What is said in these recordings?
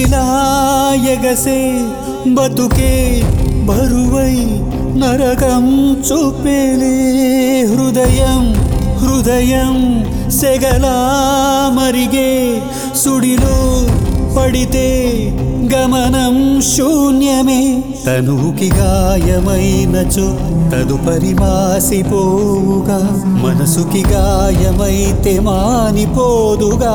చితిలా ఎగసే బతుకే బరువై నరకం చూపేలే హృదయం హృదయం సెగలా మరిగే సుడిలో పడితే గమనం శూన్యమే తనుకి గాయమైనచో తదుపరి మాసిపోవుగా మనసుకి గాయమైతే మానిపోదుగా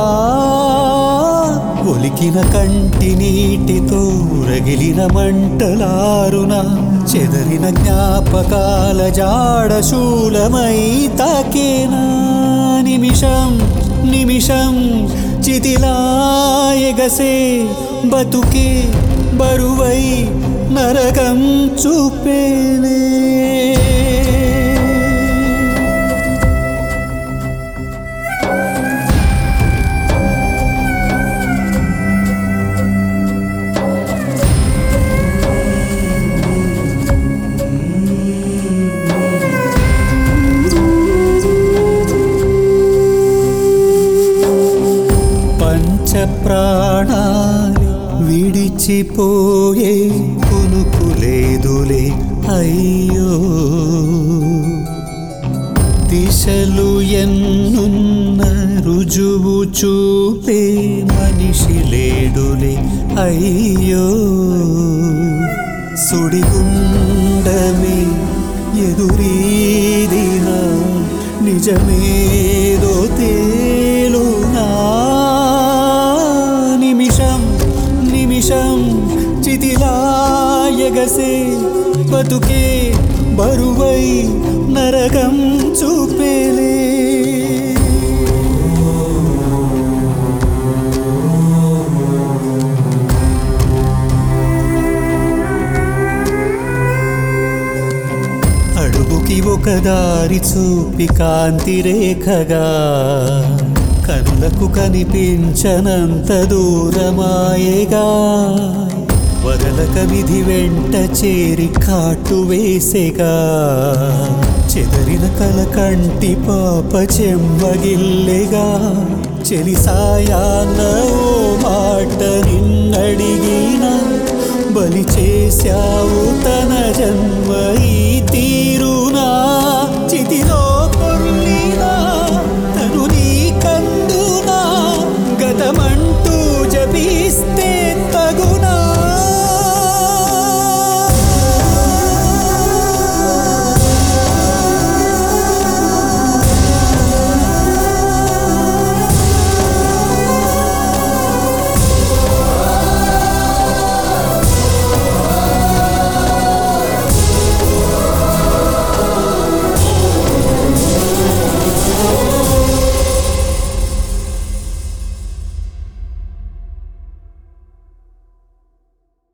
ఒలికిన కంటి నీటితో రగిలిన మంటలారున చెదరిన జ్ఞాపకాల జాడ శూలమై తాకేనా నిమిషం నిమిషం చితిలా ఎగసే బతుకే బరువై నరకం చూపేలే పంచ ప్రాణాలు విడిచిపోయే కునుకులేదులే అయ్యో దిశలు ఎన్నున్న రుజువు చూపే మనిషి లేడులే అయ్యో సుడిగుండమే ఎదురీదిన నిజమేదో తేలునా నిమిషం నిమిషం చితిలా ఎగసే బతుకే బరువై నరకం చూపేలే అడుగుకి ఒక దారి చూపి కాంతి రేఖగా కళ్ళకు కనిపించనంత దూరమాయేగా వదలక విధి వెంట చేరి కాటు వేసేగా చెదరిన కల కంటి పాప చెంబగిల్లెగా చెలి సాయాన్న ఓ మాట నిన్నడిగిన బలి చేశావు తన జన్మ